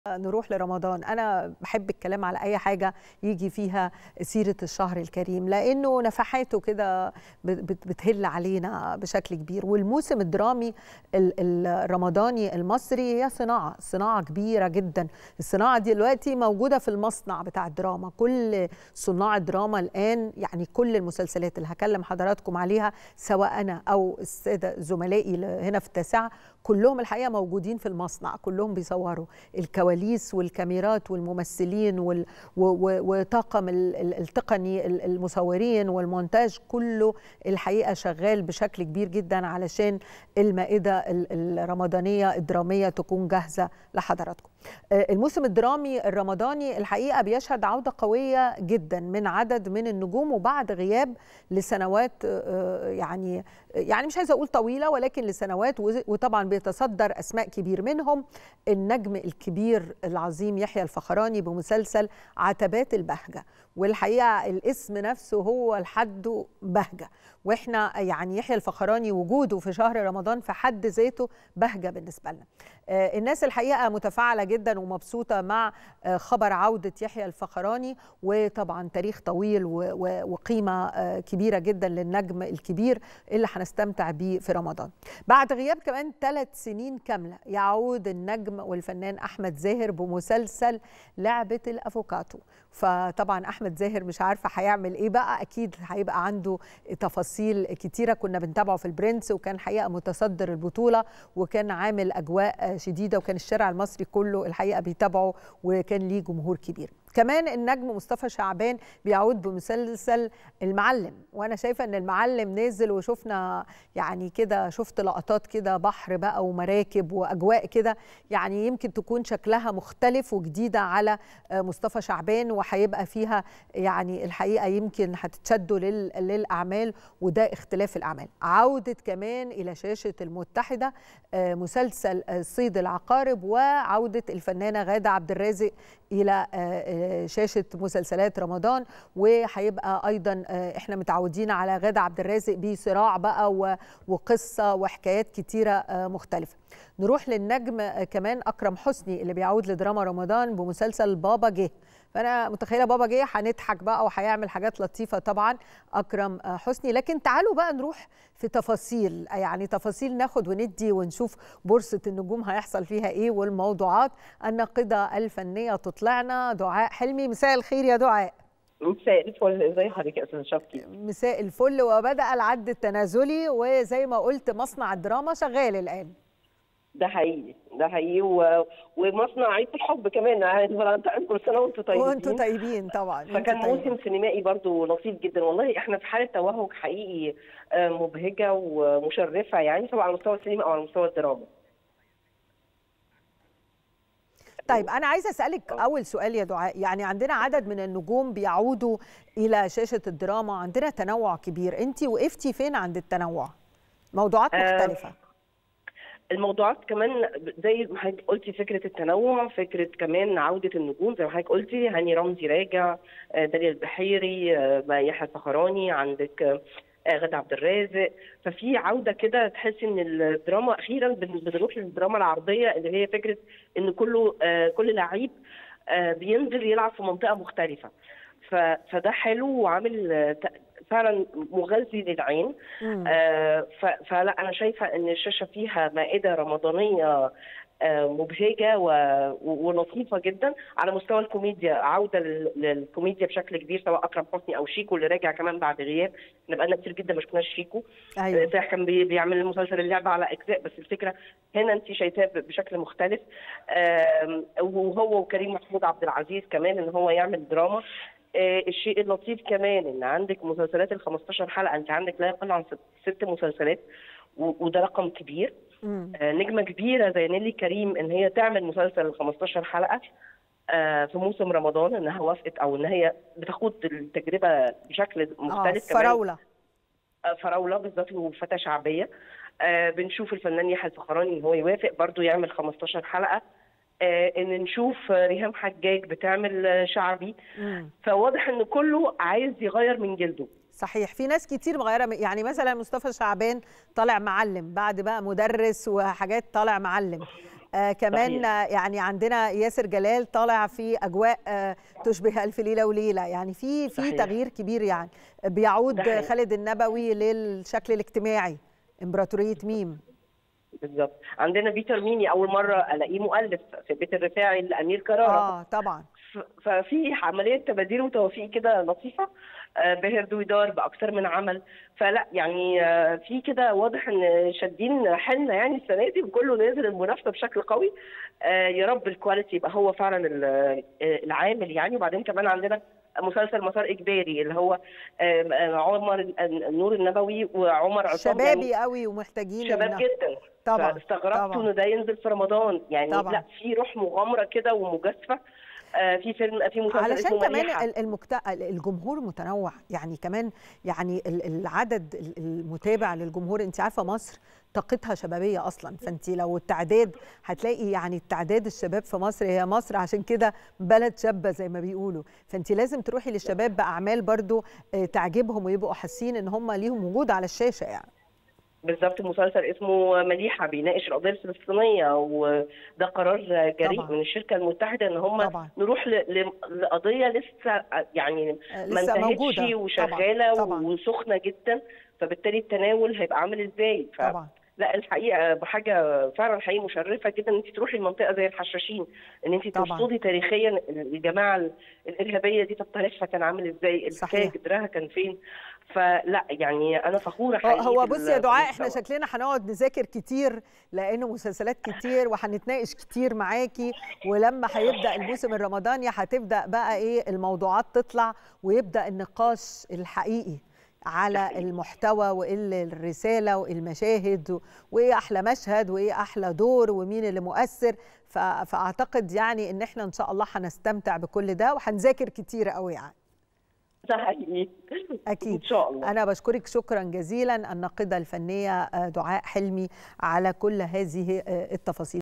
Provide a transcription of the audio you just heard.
نروح لرمضان أنا بحب الكلام على أي حاجة يجي فيها سيرة الشهر الكريم لأنه نفحاته كده بتهل علينا بشكل كبير والموسم الدرامي الرمضاني المصري هي صناعة صناعة كبيرة جدا الصناعة دي دلوقتي موجودة في المصنع بتاع الدراما كل صناع الدراما الآن يعني كل المسلسلات اللي هكلم حضراتكم عليها سواء أنا أو السادة زملائي هنا في التاسعة كلهم الحقيقة موجودين في المصنع كلهم بيصوروا الكواليس الكواليس والكاميرات والممثلين وال وطاقم التقني المصورين والمونتاج كله الحقيقه شغال بشكل كبير جدا علشان المائده الرمضانيه الدراميه تكون جاهزه لحضراتكم. الموسم الدرامي الرمضاني الحقيقه بيشهد عوده قويه جدا من عدد من النجوم وبعد غياب لسنوات يعني يعني مش عايزه اقول طويله ولكن لسنوات وطبعا بيتصدر اسماء كبير منهم النجم الكبير العظيم يحيى الفخراني بمسلسل عتبات البهجه والحقيقه الاسم نفسه هو لحده بهجه واحنا يعني يحيى الفخراني وجوده في شهر رمضان في حد ذاته بهجه بالنسبه لنا الناس الحقيقه متفاعله جدا ومبسوطه مع خبر عوده يحيى الفخراني وطبعا تاريخ طويل وقيمه كبيره جدا للنجم الكبير اللي هنستمتع بيه في رمضان بعد غياب كمان ثلاث سنين كامله يعود النجم والفنان احمد زاهر بمسلسل لعبه الافوكاتو فطبعا احمد زاهر مش عارفه هيعمل ايه بقى اكيد هيبقى عنده تفاصيل كتيره كنا بنتابعه في البرنس وكان حقيقه متصدر البطوله وكان عامل اجواء شديده وكان الشارع المصري كله الحقيقه بيتابعه وكان ليه جمهور كبير كمان النجم مصطفى شعبان بيعود بمسلسل المعلم وانا شايفه ان المعلم نازل وشفنا يعني كده شفت لقطات كده بحر بقى ومراكب واجواء كده يعني يمكن تكون شكلها مختلف وجديده على مصطفى شعبان وهيبقى فيها يعني الحقيقه يمكن هتتشدوا للاعمال وده اختلاف الاعمال عوده كمان الى شاشه المتحده مسلسل صيد العقارب وعوده الفنانه غاده عبد الرازق الى شاشه مسلسلات رمضان وهيبقى ايضا احنا متعودين على غاده عبد الرازق بصراع بقى وقصه وحكايات كتيره مختلفه نروح للنجم كمان اكرم حسني اللي بيعود لدراما رمضان بمسلسل بابا جه فانا متخيله بابا جه هنضحك بقى وهيعمل حاجات لطيفه طبعا اكرم حسني لكن تعالوا بقى نروح في تفاصيل يعني تفاصيل ناخد وندي ونشوف بورصه النجوم هيحصل فيها ايه والموضوعات الناقده الفنيه تطلعنا دعاء حلمي مساء الخير يا دعاء مساء الفل ازي حضرتك يا استاذ شفقي مساء الفل وبدا العد التنازلي وزي ما قلت مصنع الدراما شغال الان ده حقيقي ده حقيقي و... ومصنع عيد الحب كمان كل سنه وانتم طيبين وانتم طيبين طبعا فكان موسم سينمائي برضو لطيف جدا والله احنا في حاله توهج حقيقي مبهجه ومشرفه يعني سواء على مستوى السينما او على مستوى الدراما طيب انا عايزه اسالك اول سؤال يا دعاء يعني عندنا عدد من النجوم بيعودوا الى شاشه الدراما عندنا تنوع كبير انت وقفتي فين عند التنوع موضوعات مختلفه آه الموضوعات كمان زي ما حضرتك قلتي فكره التنوع فكره كمان عوده النجوم زي ما حضرتك قلتي هاني رمزي راجع داليا البحيري يحيى الفخراني عندك غادة عبد الرازق ففي عوده كده تحس ان الدراما اخيرا بنروح للدراما العرضيه اللي هي فكره ان كله كل لعيب بينزل يلعب في منطقه مختلفه فده حلو وعامل فعلا مغذي للعين آه فلا انا شايفه ان الشاشه فيها مائده رمضانيه آه مبهجه ولطيفه جدا على مستوى الكوميديا عوده للكوميديا بشكل كبير سواء اكرم حسني او شيكو اللي راجع كمان بعد غياب احنا بقالنا كتير جدا ما شفناش شيكو ايوه آه كان بيعمل مسلسل اللعبه على اجزاء بس الفكره هنا انت شايفاه بشكل مختلف وهو وكريم محمود عبد العزيز كمان ان هو يعمل دراما آه الشيء اللطيف كمان ان عندك مسلسلات ال 15 حلقه انت عندك لا يقل عن ست, ست مسلسلات وده رقم كبير آه نجمه كبيره زي نيلي كريم ان هي تعمل مسلسل ال 15 حلقه آه في موسم رمضان انها وافقت او ان هي بتاخد التجربه بشكل مختلف آه فراوله كمان فراوله بالظبط وفتاه شعبيه آه بنشوف الفنان يحيى الفخراني ان هو يوافق برضه يعمل 15 حلقه ان نشوف ريهام حجاج بتعمل شعبي مم. فواضح ان كله عايز يغير من جلده صحيح في ناس كتير مغيره يعني مثلا مصطفى شعبان طالع معلم بعد بقى مدرس وحاجات طالع معلم آه كمان صحيح. يعني عندنا ياسر جلال طالع في اجواء آه تشبه الف ليله وليله يعني في في صحيح. تغيير كبير يعني بيعود ده حقيقي. خالد النبوي للشكل الاجتماعي امبراطوريه ميم بالظبط عندنا بيتر ميمي اول مره الاقيه مؤلف في بيت الرفاعي لامير كرارة اه طبعا ف- ففي عمليه تبادير وتوافيق كده لطيفه آه، باهر دويدار باكثر من عمل فلا يعني آه، في كده واضح ان شادين حيلنا يعني السنه دي وكله نازل المنافسه بشكل قوي آه، يا رب الكواليتي يبقى هو فعلا ال- آه، العامل يعني وبعدين كمان عندنا مسلسل مسار اجباري اللي هو آه، آه، عمر النور النبوي وعمر عصام يعني شبابي قوي ومحتاجين شباب إن- جدا طبعا فاستغربت طبعا انه ده ينزل في رمضان يعني طبعا. لا في روح مغامره كده ومجازفه آه، في فيلم في مسلسل علشان اسمه كمان مليحة. ال- المكت... الجمهور متنوع يعني كمان يعني ال- العدد ال- المتابع للجمهور انت عارفه مصر طاقتها شبابيه اصلا فانت لو التعداد هتلاقي يعني التعداد الشباب في مصر هي مصر عشان كده بلد شابه زي ما بيقولوا فانت لازم تروحي للشباب باعمال برضو آه، تعجبهم ويبقوا حاسين ان هم ليهم وجود على الشاشه يعني بالظبط مسلسل اسمه مليحه بيناقش القضيه الفلسطينيه وده قرار جريء طبعا. من الشركه المتحده ان هم طبعا. نروح ل- ل- لقضيه لسه يعني آه، ما لسه انتهتش موجوده وشغاله طبعا طبعا, وسخنه جدا فبالتالي التناول هيبقى عامل ازاي ف... طبعا. لا الحقيقه بحاجه فعلا حقيقه مشرفه جدا ان انت تروحي لمنطقه زي الحشاشين ان انت طبعاً. ترصدي تاريخيا الجماعه الارهابيه دي طب تاريخها كان عامل ازاي صحيح. الحكايه جدرها كان فين فلا يعني انا فخوره هو- حقيقي هو بال- بصي يا دعاء احنا بالمستوى. شكلنا هنقعد نذاكر كتير لانه مسلسلات كتير وهنتناقش كتير معاكي ولما هيبدا الموسم الرمضاني هتبدا بقى ايه الموضوعات تطلع ويبدا النقاش الحقيقي على المحتوى وايه الرساله وايه المشاهد و- وايه احلى مشهد وايه احلى دور ومين اللي مؤثر ف- فاعتقد يعني ان احنا ان شاء الله هنستمتع بكل ده وهنذاكر كتير قوي يعني ده حقيقي أكيد. ان شاء الله أنا بشكرك شكرا جزيلا الناقدة الفنية آه، دعاء حلمي على كل هذه آه، التفاصيل